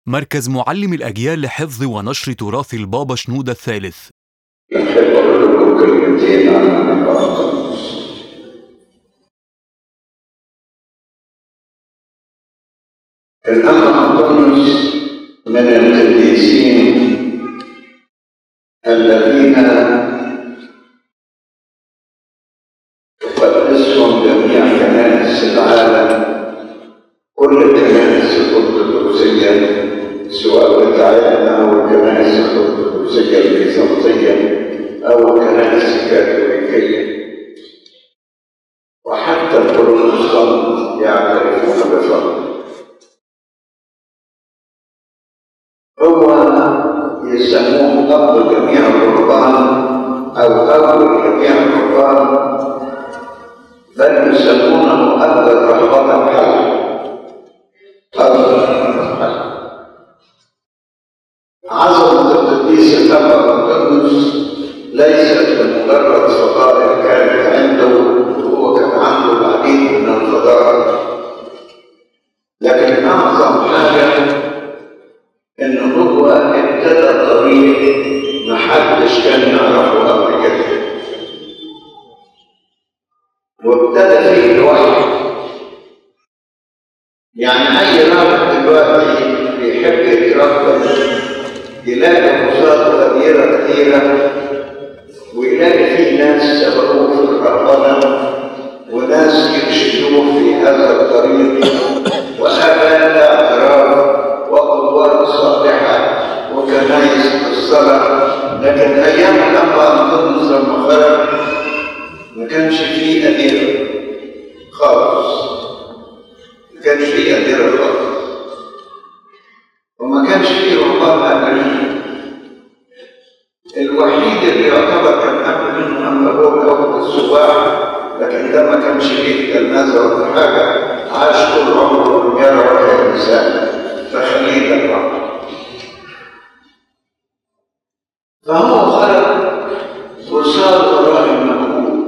مركز معلم الأجيال لحفظ ونشر تراث البابا شنودة الثالث أحب أقول لكم كلمتين عن النقاط الأمر أنطونيوس من القديسين الذين تقدسهم جميع كنائس العالم كل الكنائس الأرثوذكسية سواء بتاعتنا أو الكنائس الأرثوذكسية البيزنطية أو الكنائس الكاثوليكية وحتى البروتستانت يعترفون بفضله هو يسموه أب جميع القربان أو أول جميع القربان بل يسمونه أب الرهبنة الحل أب الرهبنة الحل عظمة القديس الأب أنطونيوس ليست بمجرد فضائل كانت عنده وهو كان عنده العديد من الفضائل لكن أعظم حاجة إن هو ابتدى طريق محدش كان يعرفه قبل كده وابتدى فيه لوحده يعني أي راجل دلوقتي بيحب يتربى يلاقي مصادر كبيرة كثيرة ويلاقي في ناس سبقوه في الرهبنة وناس يرشدوه في هذا الطريق وآباء اعتراف وقدوات صالحة وكنايس بالصلاة لكن أيام لما أنطونيوس لما خرج ما كانش فيه أديرة خالص ما كانش فيه أديرة خالص وما كانش فيه رهبان أمريكي الوحيد اللي يعتبر كان قبل منه أما هو الأول الصباح لكن ده ما كانش فيه تلمذة ولا حاجة عاش طول عمره لم يرى ولا إنسان فخليل الرب فهو خرج وصار وراء المأمون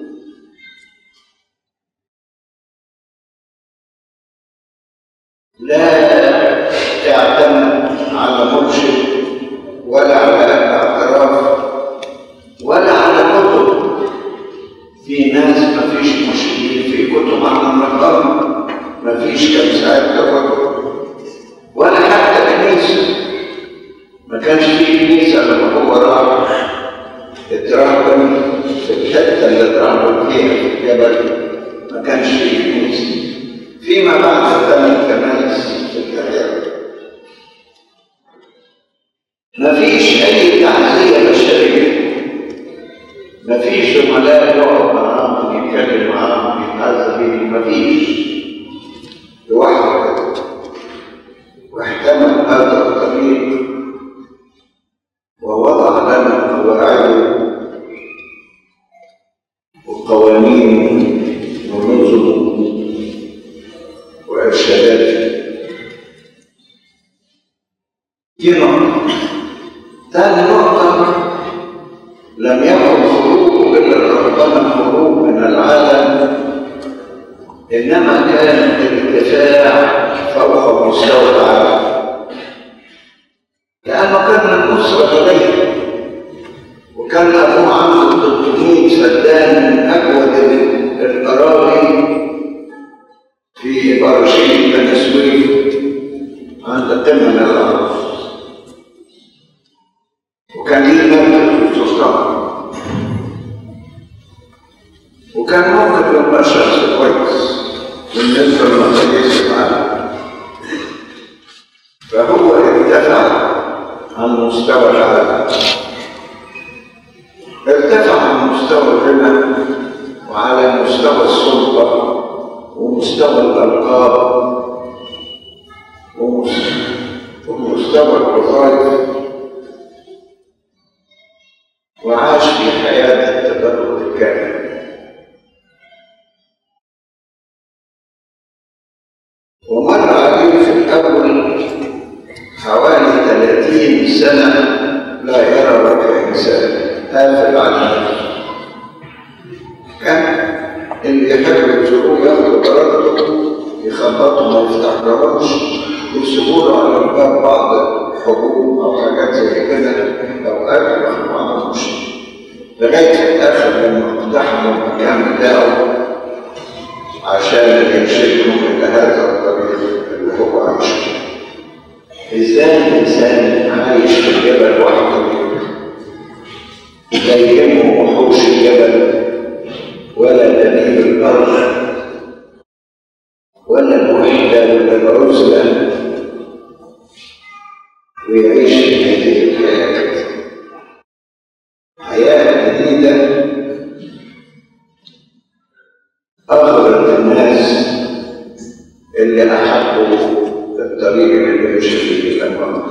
لا تعتمد على مرشد ولا على اعتراف ولا على كتب في ناس ما فيش مرشدين في كتب عن الرقم ما فيش كم ساعات تفكر ولا حتى كنيسة ما كانش في كنيسة لما هو راح اترهبن في الحتة اللي اترهبن فيها في الجبل ما كانش في كنيسة فيما بعد ثمان كنائس في الكريم ما فيش أي تعزية بشرية ما فيش زملاء يقعد معاهم يتكلم معاهم يتعزى بيهم ما فيش لوحده كده واحتمل هذا الطريق ووضع لنا قواعده وقوانين ونظم وإرشادات دي نقطة ثاني نقطة لم يكن خروجه إلا الرهبنة خروج من العالم إنما كان ارتفاع فوق مستوى العالم لأنه كان من أسرة غنية وكان أبوه عنده 300 فدان من أجود الأراضي في برشيد بني سويف عند قمة من الأرض وكان ليه مركز في السلطان وكان ممكن يبقى شخص كويس بالنسبة لمقاييس العالم فهو ارتفع عن مستوى العالم ارتفع عن مستوى الغنى وعلى مستوى السلطة ومستوى الألقاب ومستوى الوظائف وعاش في حياة التبرد الكامل ومر عليه في الأول حوالي ثلاثين سنة لا يرى وجه إنسان قافل عليه كان اللي يحب يزوروه ياخدوا درجته يخبطوا ما يفتحلهمش يسيبوا له على الباب بعض حبوب أو حاجات زي كده أو أكل أو ما أعرفش لغاية في الآخر لما اقتحموا المكان بتاعه عشان يرشدهم إلى هذا الطريق اللي هو عايش فيه. إزاي الإنسان عايش في الجبل وحده لا يهمه وحوش الجبل ولا دليل الأرض ولا الوحدة ولا العزلة ويعيش في هذه الحياة حياة جديدة أغرت الناس اللي أحبوا الطريق اللي بيمشي فيه الأمام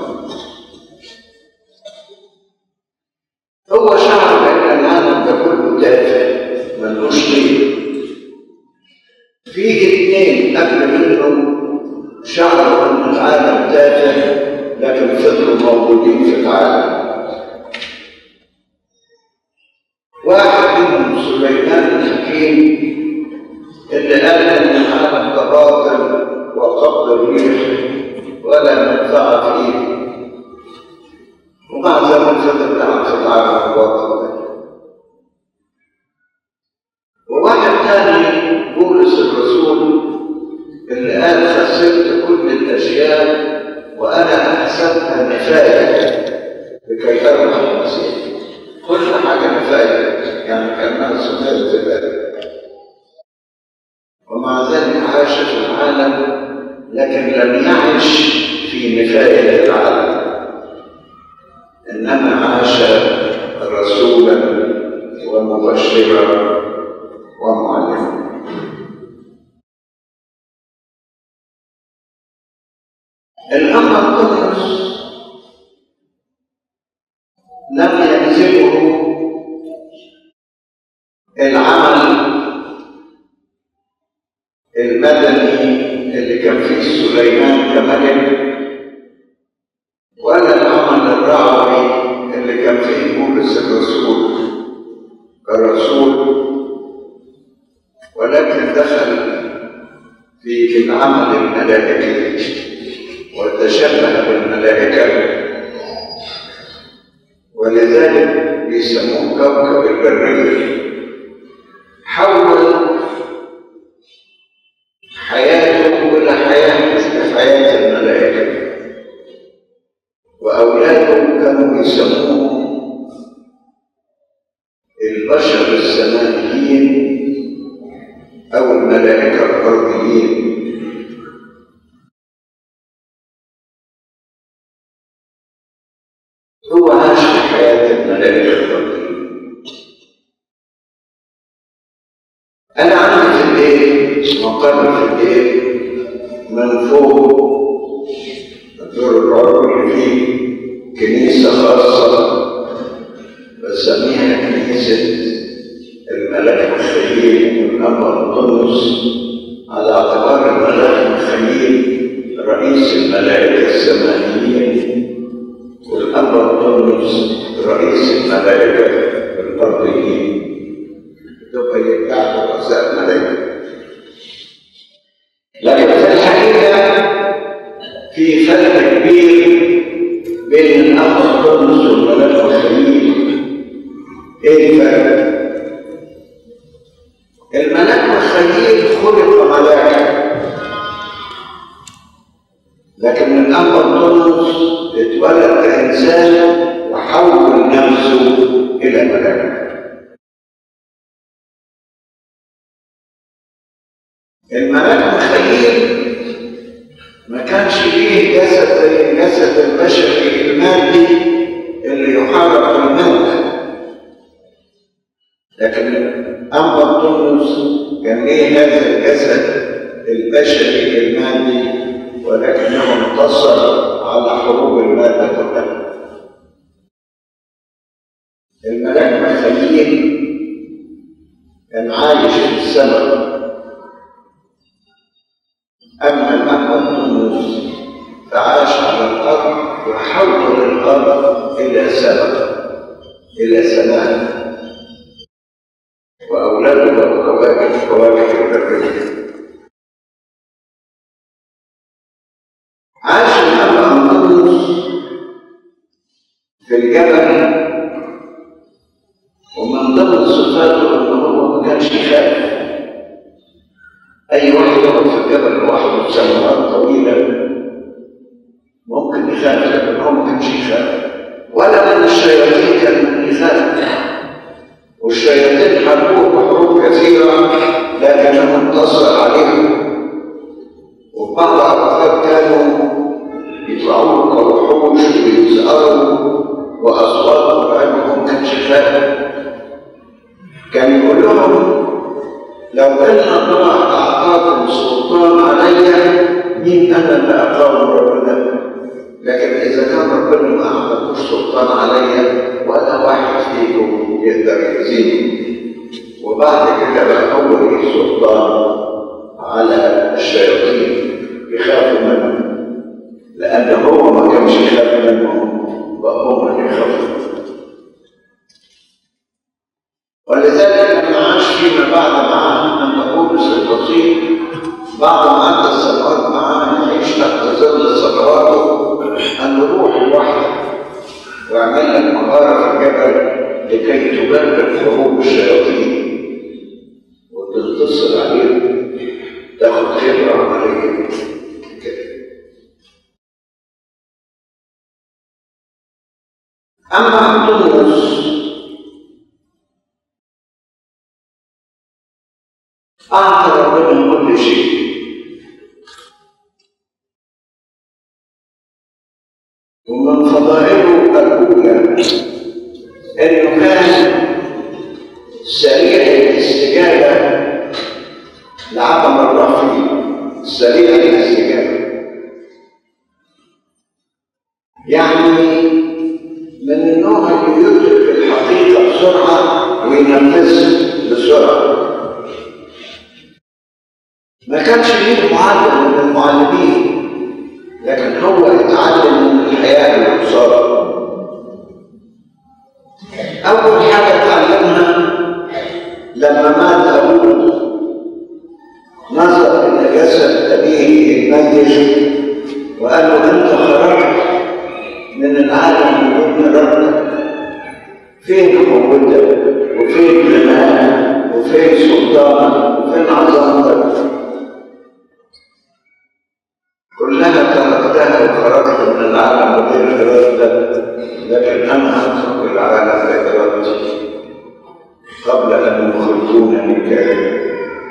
هو شعر بأن العالم ده كله تافه ملوش قيمة فيه اثنين قبل منه شعروا ان العالم تافه لكن فضلوا موجودين في العالم واحد منهم سليمان الحكيم اللي قال ان العالم ده باطل وقبض الريح ولا منفعه فيه ومع ذلك فضل قاعد في العالم الباطل ده وواحد تاني بولس الرسول اللي قال خسرت كل الاشياء وانا احسبها نفايه لكي اربح المسيح كل حاجه نفايه يعني كانها سمير زباله ومع ذلك عاش في العالم لكن لم يعش في نفايه العالم انما عاش رسولا ومبشرا ومعلما الأمر القدس لم يلزمه العمل المدني اللي كان فيه سليمان كملك ولا العمل الرعوي اللي كان فيه بولس الرسول كرسول ولكن دخل في العمل الملائكي وتشبه بالملائكة ولذلك بيسموه كوكب البرية حول حياته إلى حياة مثل حياة الملائكة وأولاده كانوا يسموه البشر السمائيين أو الملائكة الأرضيين هو عاش في حياة الملائكة الأرضيين أنا عندي في البيت مقر في البيت من فوق الدور الرابع اللي فيه كنيسة خاصة بسميها كنيسة الملاك مخيل من أمر القدس على اعتبار الملاك مخيل رئيس الملائكة السمائيين والأمر القدس رئيس الملائكة الأرضيين تبقى يرجع رؤساء الملائكة لكن في الحقيقة في فرق كبير بين الأمر القدس والملاك مخيل ايه الفرق؟ الملاك مخيل خلق ملائكة لكن الأمر القدس اتولد كإنسان وحول نفسه إلى ملائكة الملاك مخيل ما كانش ليه جسد زي الجسد البشري المادي اللي يحرك بالموت لكن أما الطنس كان ليه هذا الجسد البشري المادي ولكنه انتصر على حروب المادة كلها الملاك مخيل كان عايش في السماء أما الأمر الطنس فعاش على الأرض وحول الأرض إلى سماء إلى سماء وأولاده كواكب كواكب البرية عاش الأب أنطونيوس في الجبل ومن ضمن صفاته ان هو ما كانش خايف اي واحد يقعد في الجبل لوحده سنوات طويله ممكن يخاف لكن هو ما كانش يخاف ولا من الشياطين كان يخاف والشياطين حاربوه بحروب كثيره لكنه انتصر عليهم وفي بعض الاوقات كانوا يطلعوا كوحوش ويزقروا واصوات مرعبه ما كانش خاف كان يقول لهم لو ان الله اعطاكم سلطان علي مين انا اللي اقام ربنا لكن اذا كان ربنا ما اعطاكوش سلطان علي ولا واحد فيكم يقدر يأذيني وبعد كده بقى هو ليه سلطان على الشياطين يخافوا منه لأن هو ما كانش يخاف منهم بقى هم اللي يخافوا ولذلك لما عاش فيما بعد معاه أن بولس البسيط بعد ما عدى السنوات معاه يعيش تحت ظل صلواته أن روح لوحدك واعمل لك مغارة في الجبل لكي تبرر حروب الشياطين وتنتصر عليهم تاخد خبرة عملية كده أما أنطونيوس أعطى ربنا كل شيء ومن فضائله الأولى إنه كان سريع الاستجابة لعظم الله فيه سريع الاستجابة يعني من النوع اللي يدرك الحقيقة بسرعة وينفذها بسرعة ما كانش ليه معلم من المعلمين لكن هو اتعلم من الحياة والقصارى أول حاجة اتعلمها لما مات أبوه نظر إلى جسد أبيه الميت وقال له أنت خرجت من العالم بدون إرادتك فين قوتك وفين غناك وفين سلطانك وفين عظمتك كلها تركتها وخرجت من العالم بغير إرادتك لكن أنا أترك العالم بإرادتي قبل أن يخرجونني كائنا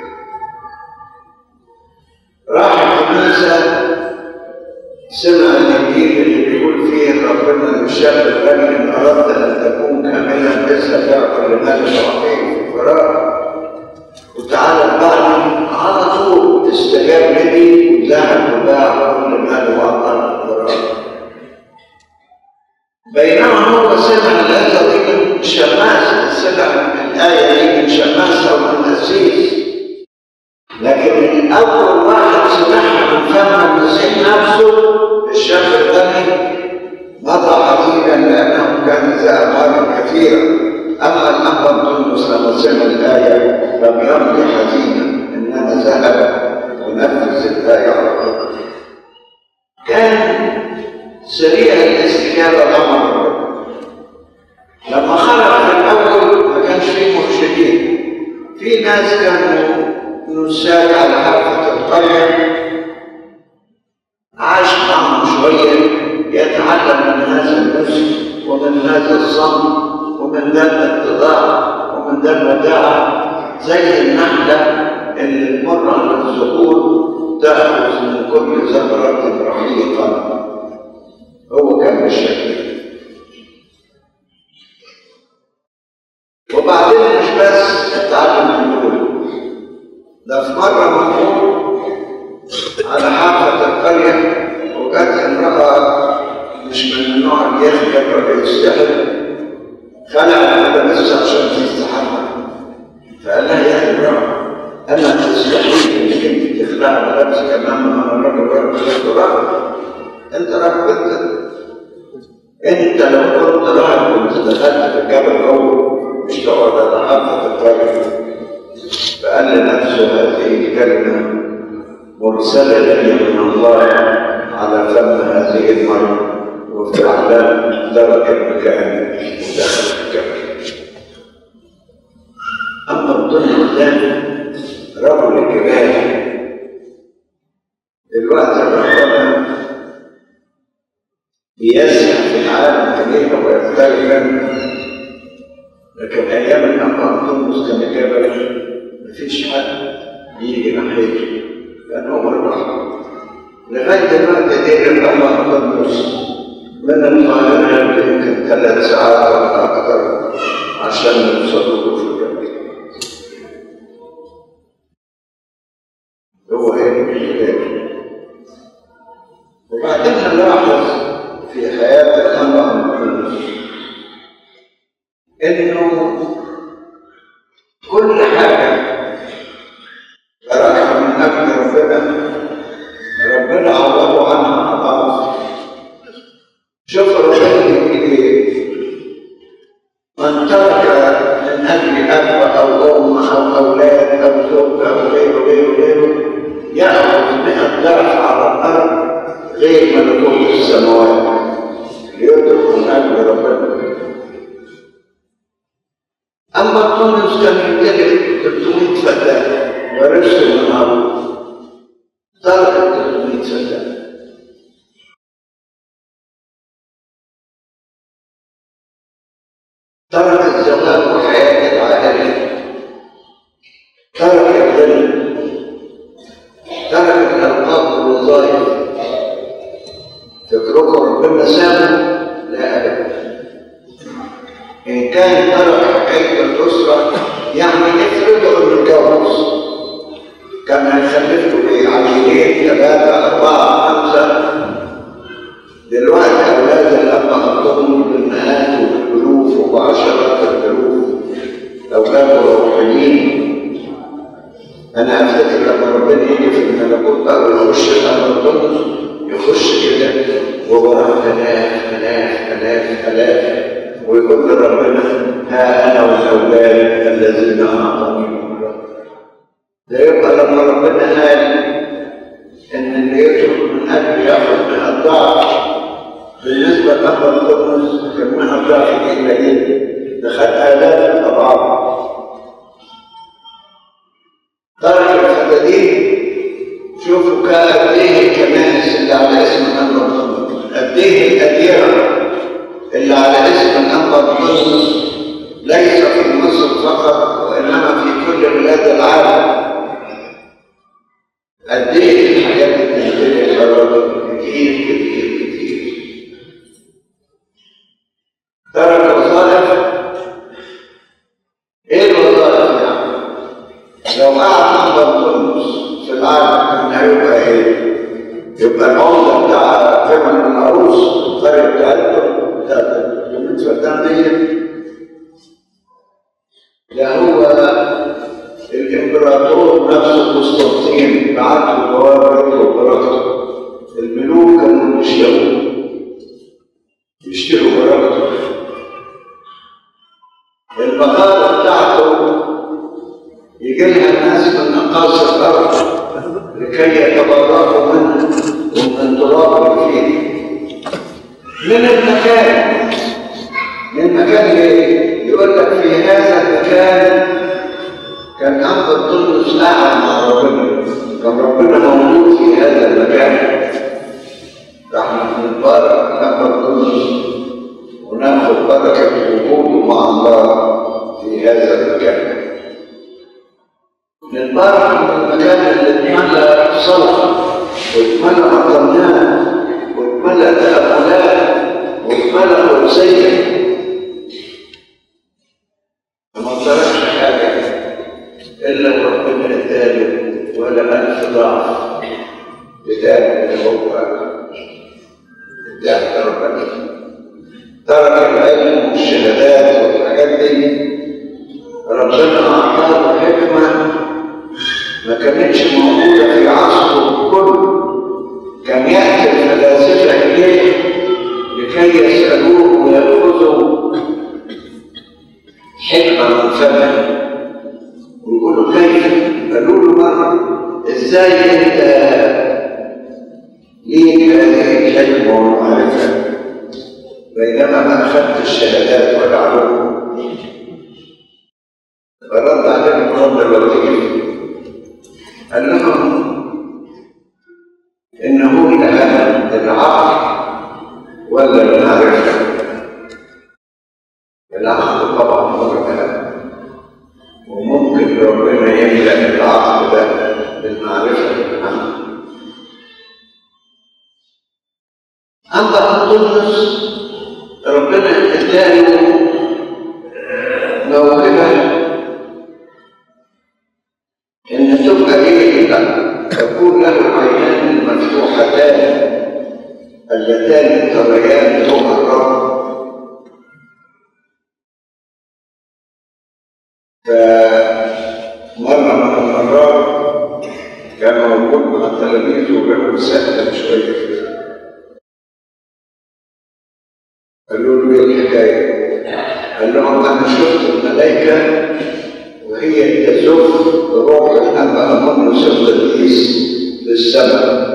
راح الكنيسة سمع الإنجيل اللي بيقول فيه ربنا للشاب الغني إن أردت أن تكون كاملا اذهب تعقل لمال تعطيه في الفراغ وتعالى بعدي على طول استجاب لي وذهب وباع كل ماله وأعطاه في الفراغ بينما هو سمع الآية دي من شماس سمع الآية دي من شماس أو من أسيس لكن أول واحد سمعها من فم المسيح نفسه الشاب الغني مضى حزينا لأنه كان ذا أموال كثيرة أما الأب أنطونيوس لما سمع الآية لم يمضي حزينا إنما ذهب ونفذ الآية على طول كان سريع الاستجابة لأمر ربنا لما خرج في الأول ما كانش فيه مرشدين في ناس كانوا نساك على حافة القرية عاش معهم شوية يتعلم من هذا النفس ومن هذا الصمت ومن ذا الاتضاع ومن ذا الوداع زي النحلة اللي تمر على الزهور تأخذ من كل زهرة رحيقا هو كان بالشكل وبعدين مش بس اتعلم النور ده في مرة مأمور على حافة القرية وجت امرأة مش من النوع اللي يخجل ولا يستحل خلع ملابسها عشان تستحمى فقال لها يا امرأة أنا تستحيل إنك أنت تخلع ملابسك أمام الرجل وأنت راجل أنت راجل أنت أنت لو كنت راجل كنت دخلت في الجبل جوه مش تقعد على حافة القرية فقال لنفسه هذه الكلمة مرسلة لي من الله على فم هذه المرأة وفي أعلام أن ترك المكان ودخل الجبل أما الظل الثاني رجل الجبال دلوقتي ربنا بيسعى في العالم كبيرا ويختلفا لكن ايام الانبا انطونيوس كان الجبل مفيش حد يجي ناحيته كان هو البحر لغايه دلوقتي دير الانبا انطونيوس من القاهره يمكن ثلاث ساعات ولا اكثر عشان يوصلوا في الجبل هو هيك الجبال وبعدين نلاحظ في حياة الأمر المقدس إنه كل حاجة تركها من أجل ربنا ربنا عوضه عنها أضعاف شوف ربنا يقول إيه من ترك من أجل أب أو أم أو أولاد أو زوج أو غيره غيره غيره يأخذ مئة ضعف على الأرض غير ملكوت السماوات ليترك من أجل ربنا أما تونس كان يمتلك 300 فتاة ورثوا من أرض ترك 300 فتاة ترك الزواج والحياة العائلية ترك الغنى ترك الألقاب والوظائف تتركه ربنا سامه لا أبدا إن كان ترك حكاية الأسرة يعني افرضوا إنه اتجوز كان هيخلف له إيه عيلين ثلاثة أربعة خمسة دلوقتي أولاد الأب أخطبهم بالمئات وبالألوف وبعشرات الألوف أولاد روحيين أنا أفتكر لما ربنا يجي في الملكوت بقى ويخش الأمر القدس يخش كده ووراه آلاف آلاف آلاف آلاف ويقول لربنا ها أنا والأولاد الذين أعطانيهم الرب ده يبقى لما ربنا قال إن اللي يترك من أجل ياخذ من الضعف بالنسبة لأمر القدس كان من الضعف إلى إيه؟ دخل آلاف الأضعاف ترك الفتادين شوفوا قد ايه الكنائس اللي على اسم الانبا محمد قد ايه الاديره اللي على اسم الانبا محمد ليس في مصر فقط وانما في كل بلاد العالم قد ايه الحاجات اللي بتنتهي الراجل كتير كتير كتير ترك وظائف ايه الوظائف يعني؟ لو قعد انبا محمد في العالم كان هيبقى ايه؟ يبقى العمدة بتاع ثمن العروس الفرق بتاعته بالنسبة للتعليم ده هو الامبراطور نفسه قسطنطين بعت له جواب يطلب بركته الملوك كانوا يشتروا يشتروا بركته البقالة بتاعته يجي لها الناس من اقاصي الارض لكي يتبرأوا منه ومن تراب فيه من المكان من مكان ايه؟ يقول لك في هذا المكان كان أنبا الطلس قاعد مع ربنا كان ربنا موجود في هذا المكان فاحنا بنتبارك أنبا الطلس وناخد بركة وجوده مع الله في هذا المكان نتبارك من المكان اللي اتملى صلاة واتملى عطرنات واتملى تأملات واتملى قدسية وما تركش حاجة إلا ربنا اداله ولا ألف ضعف اداله اللي هو اداه ربنا ترك العلم والشهادات والحاجات دي ربنا أعطاه حكمة ما كانتش موجودة في عصره كله كان يأتي الفلاسفة إليه لكي يسألوه ويأخذوا حكمة من فمه ويقولوا كيف قالوا له مرة ازاي انت ليك هذه الحكمة والمعرفة بينما ما أخذت الشهادات والعلوم فرد عليهم رد لطيف قال لهم إنه الآن العقل ولا المعرفة العقل طبعا هو الكلام وممكن ربنا يملأ العقل ده بالمعرفة عنه أما أنطونيوس ربنا اداله موهبة إن تبقى إيه تكون له عينان مفتوحتان اللتان تريان لهم الرب فمرة من المرات كان موجود مع تلاميذه وله سهلا شوية كده قالوا له ايه الحكايه؟ قال لهم انا شفت الملائكه وهي تزف بروح الانبا امونس القديس في السماء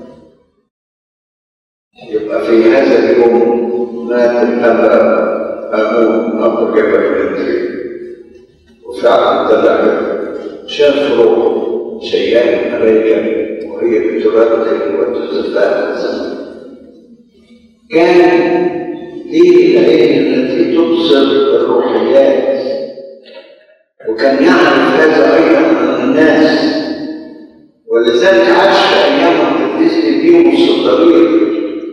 يبقى في هذا اليوم مات الانبا امون ابو جبل الانتري وفعلا طلع شاف روح شيئا الملائكه وهي بتردد وتزفها في السماء كان دي العين التي تبصر الروحيات وكان يعرف هذا ايضا عن الناس ولذلك عاش في ايام القديس ديموس الضرير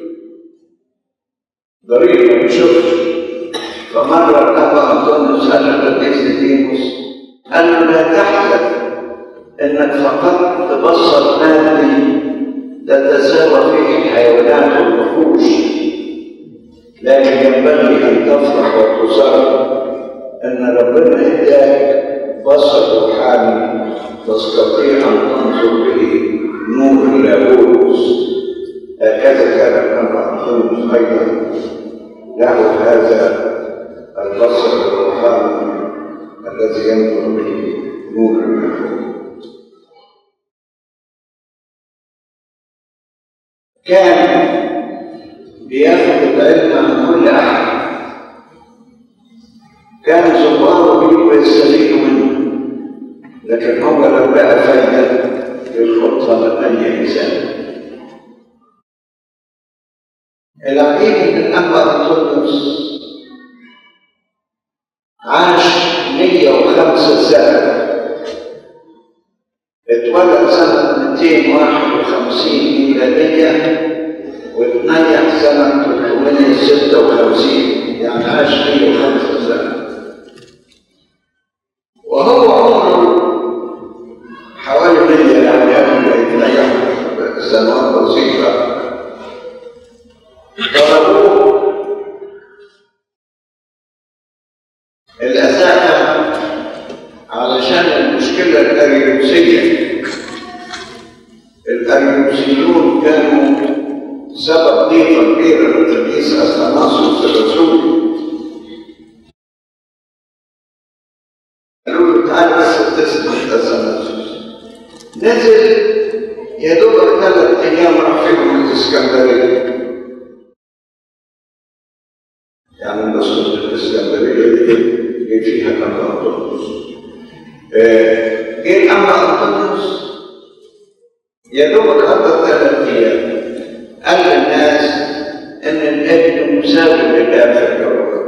ضرير ما بيشوفش فمره الابا انطونيوس قال للقديس ديموس قال له لا تحزن انك فقط تبصر مادي تتساوى فيه الحيوانات والوحوش لكن ينبغي ان تفرح وتسر ان ربنا اداك بصر روحاني تستطيع ان تنظر به نور اللاهوت هكذا كان الامر انطونيوس ايضا له هذا البصر الروحاني الذي ينظر به نور اللاهوت كان بياخد العلم عن كل احد كان زواره بيه ويستفيدوا منه لكن هو لو لقى فايده يلقطها من اي انسان العجيب ان الانبا انطونيوس عاش 105 سنه اتولد سنه 251 ميلاديه واتنيح سنة 356 يعني عاش 105 سنة وهو عمره حوالي 100 يعني قبل يتنيح سنوات بسيطة ضربوه الأساتذة علشان المشكلة الأريوسية الأريوسيون كانوا سبب ضيقة كبيرة لتلبيس أثناسوس الرسول قالوا له تعالى بس تسمع أثناسوس نزل يا دوبك ثلاث أيام راح فيهم الإسكندرية يعني النصر الإسكندرية دي فيها كم أنطونيوس جه الأمر أنطونيوس يا دوبك قضى ثلاث أيام قال للناس ان الابن مساوي لله في الجوهر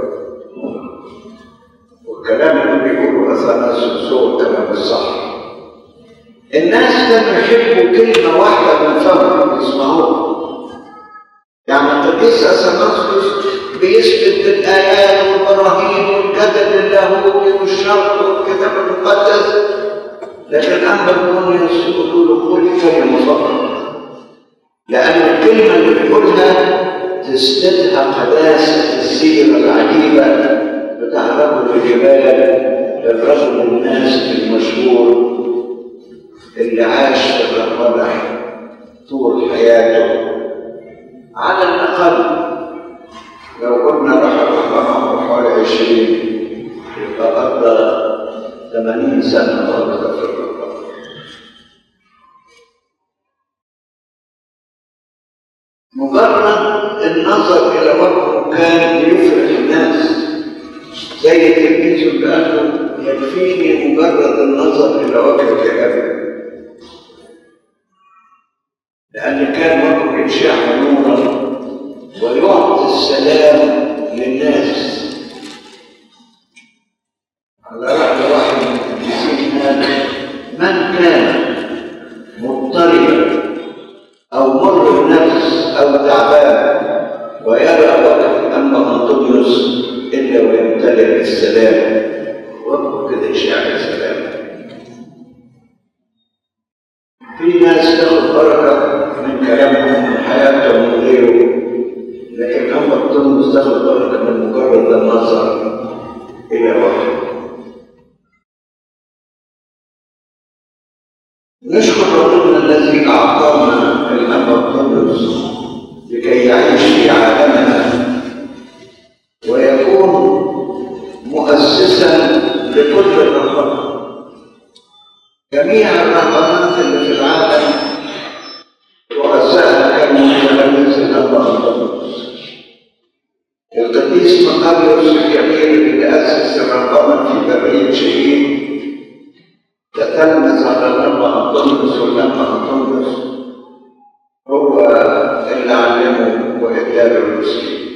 والكلام اللي بيقوله اثناسوس هو الكلام الصح الناس كانوا يحبوا كلمه واحده من فمهم يسمعوها يعني القديس اثناسوس بيثبت بالايات والبراهين والجدل اللاهوتي والشرط والكتاب المقدس لكن اما الكونيوس يقولوا له قول كلمه فقط لأن الكلمة اللي بيقولها تسندها قداسة السيرة العجيبة بتاع رجل الجبال الرجل الناس المشهور اللي عاش في الرمادة طول حياته على الأقل لو قلنا راح الرحمة حوالي عشرين يبقى قضى ثمانين سنة أكثر في الرمادة مجرد النظر إلى وجهه كان زي تلميذه اللي قال له يكفيني مجرد النظر الى وجهك ابي لان كان وجهه يشع نورا ويعطي السلام للناس على رأي واحد من القديسين قال من كان مضطربا أو مر النفس أو تعبان ويرى وجه الأنبا أنطونيوس إلا ويمتلئ بالسلام وجهه كده يشاع السلام في ناس تاخد بركة من كلامهم من حياتهم من غيره لكن أنبا أنطونيوس تاخد بركة من مجرد النظر إلى وجهه نشكر ربنا الذي أعطانا الأب القدس لكي يعيش في عالمنا ويكون مؤسسا لكل الرهبات جميع الرهبات اللي في العالم رؤساء كانوا من تلاميذ الأب القدس القديس مقاريوس الكبير اللي أسس الرهبان في برية شهيد تتلمذ على الأنبا أنطونيوس والأنبا أنطونيوس هو اللي علمه وإداله المسلمين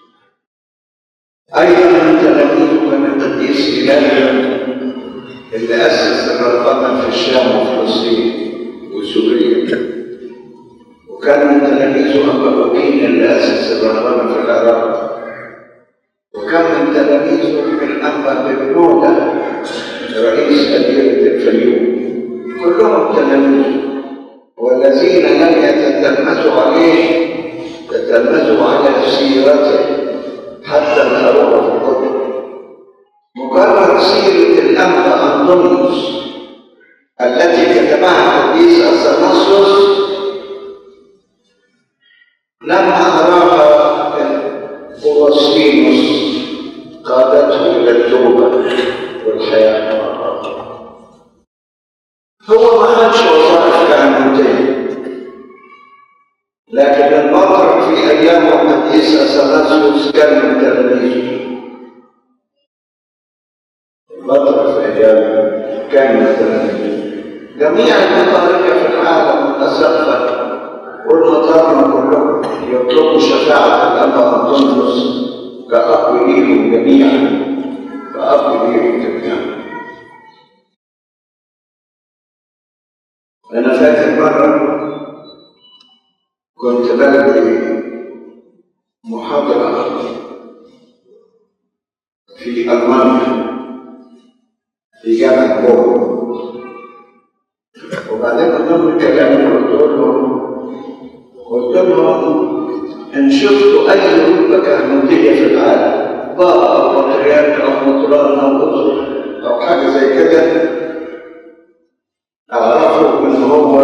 أيضا من تلاميذه كان القديس إيليا اللي أسس الرهبنة في الشام وفلسطين وسوريا وكان من تلاميذه أبا بوكين اللي أسس الرهبنة في العراق وكان من تلاميذه الأنبا ببنودا رئيس أديرة الفيوم كلهم تلاميذ والذين لم يتتلمذوا عليه تتلمذوا على سيرته حتى نروه في الكتب مجرد سيرة الأنبا أنطونيوس التي كتبها القديس أثناسيوس لما أراها أوروسينوس قادته إلى التوبة والحياة مع الله هو ما خدش وظائف كهنوتية لكن المطرح في أيام القديس أثناسيوس كان من تلاميذه المطرح في أيام كان من تلاميذه جميع المطارق في العالم والأسقفة والمطارم كلهم يطلبوا شفاعة الأنبا أنطونيوس كأب ليهم جميعا كأب ليهم جميعا أنا فاكر مرة كنت بلغي محاضرة في ألمانيا في جامعة بون وبعدين من ضمن الكلام اللي قلت لهم قلت لهم إن شفتوا أي رتبة كهنوتية في العالم بابا أو بطريرك أو مطران أو أسر أو حاجة زي كده أعرفوا إن هو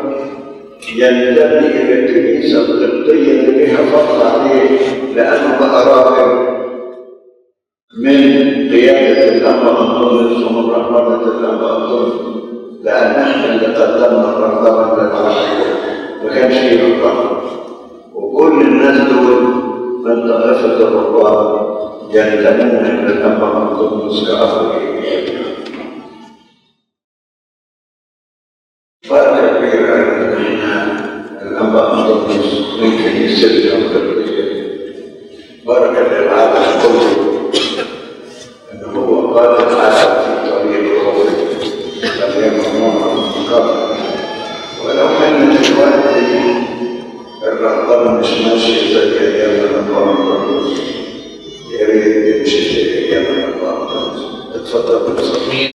ينتمي إلى الكنيسة القبطية اللي لها فضل عليه لأنه بقى راهب من قيادة الأنبا أنطونيوس ومن رحمة الأنبا أنطونيوس لأن احنا اللي قدمنا الرهبنة للعالم ما كانش فيه رهبنة وكل الناس دول من طائفة الرهبان ينتمون إلى الأنبا أنطونيوس كأخوه فرق كبير أن احنا الأنبا أنطونيوس من كنيستنا القبطية بركة للعالم كله إن هو قاد العالم في طريق قوي لم يكن ممر قبل ولو أن دلوقتي الرهبنة مش ماشية زي أيام الأنبا أنطونيوس يا ريت تمشي زي أيام الأنبا أنطونيوس اتفضل بالصبر